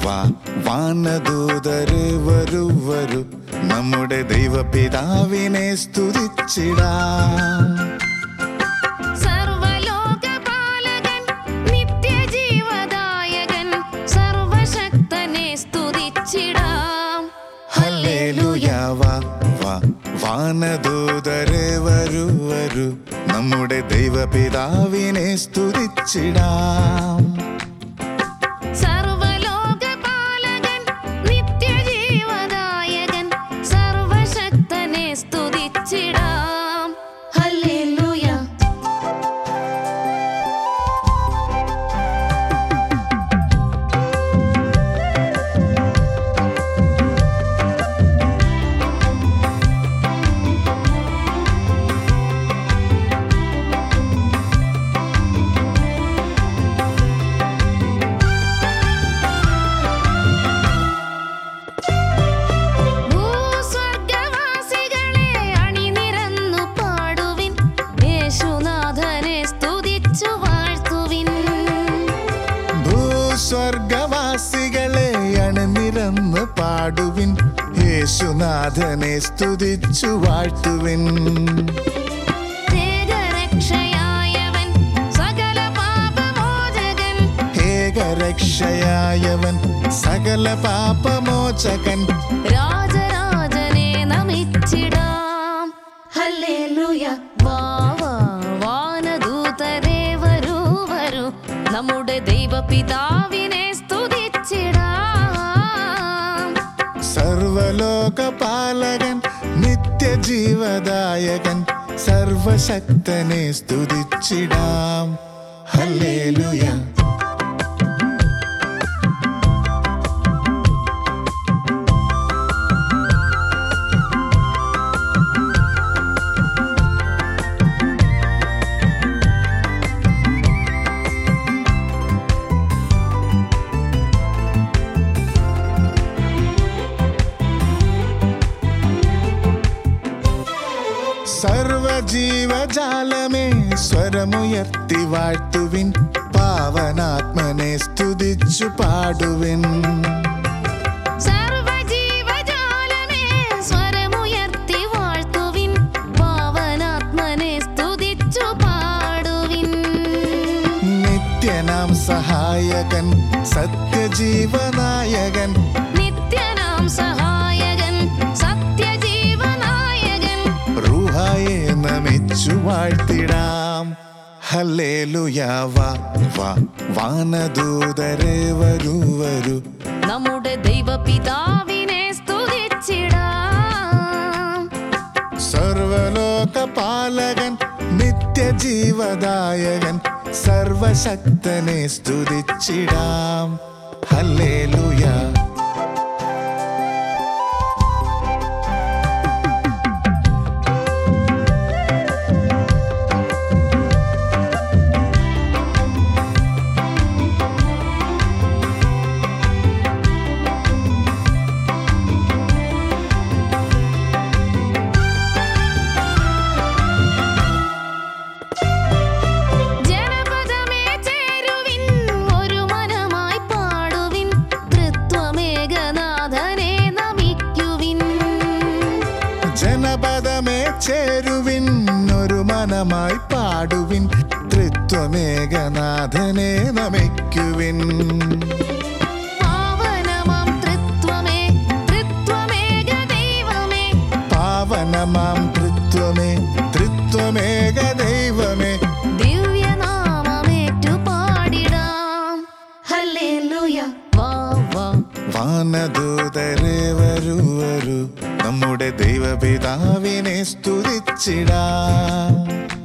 വാ വാനദൂതര് വരൂ വരൂ നമ്മുടെ ദൈവപിതാവിനെ സ്തുതിച്ചിടാം സർവലോകപാലകൻ നിത്യജീവദായകൻ സർവശക്തനെ സ്തുതിച്ചിടാം ഹല്ലേലൂയ വാ വാ വാനദൂതര് വരൂ വരൂ നമ്മുടെ ദൈവപിതാവിനെ സ്തുതിച്ചിടാം സർവലോകപാലകൻ നിത്യജീവദായകൻ സർവശക്തനെ സ്തുതിച്ചിടാം ഹല്ലേലൂയ ഭൂസ്വർഗവാസികളെ അണിനിരന്നു പാടുവിൻ യേശുനാഥനെ സ്തുതിച്ചു വാഴ്ത്തുവിൻ ഭൂസ്വർഗവാസികളെ അണിനിരന്ന് പാടുവിൻ യേശുനാഥനെ സ്തുതിച്ചു വാഴ്ത്തുവിൻ ഏകരക്ഷയായവൻ സകല പാപമോചകൻ ഏകരക്ഷയായവൻ സകല പാപമോചകൻ രാജരാജനെ നമിച്ചിടാം ഹല്ലേലൂയ വാ വാ വാനദൂതരേ വരൂ വരൂ നമ്മുടെ ദൈവപിതാവിനെ സ്തുതിച്ചിടാം സർവലോകപാലകൻ നിത്യജീവദായകൻ സർവശക്തനെ സ്തുതിച്ചിടാം ഹല്ലേലൂയ സർവജീവജാലമേ സ്വരമുയർത്തി വാഴ്ത്തുവിൻ പാവനാത്മനെ സ്തുതിച്ചു പാടുവിൻ സർവജീവജാലമേ സ്വരമുയർത്തി വാഴ്ത്തുവിൻ പാവനാത്മനെ സ്തുതിച്ചു പാടുവിൻ നിത്യനാം സഹായകൻ സത്യജീവനായകൻ നിത്യനാം സഹായകൻ സത്യജീവനായകൻ റൂഹായെ നമിച്ചു വാഴ്ത്തിടാം ഹല്ലേലൂയ വാ വാ വാനദൂതരെ വരൂ വരൂ നമ്മുടെ ദൈവപിതാവിനെ സ്തുതിച്ചിടാം സർവലോകപാലകൻ നിത്യജീവദായകൻ സർവശക്തനെ സ്തുതിച്ചിടാം ഹല്ലേലൂയ ജനപദമേ ചേരുവിൻ ഒരു മനമായി പാടുവിൻ തൃത്വമേകനാഥനെ നമിക്കുവിൻ ജനപദമേ ചേരുവിൻ ഒരു മനമായി പാടുവിൻ ത്രിത്വമേകനാഥനെ നമിക്കുവിൻ പാവനമാം തൃത്വമേ തൃത്വമേക ദൈവമേ പാവനമാം ത്രിത്വമേ ത്രിത്വമേക ദൈവമേ ദിവ്യനാമമേറ്റു പാടിടാം ഹല്ലേലൂയ വാ വാ വാനദൂതരെ വരൂ വരൂ നമ്മുടെ ദൈവപിതാവിനെ സ്തുതിച്ചിടാം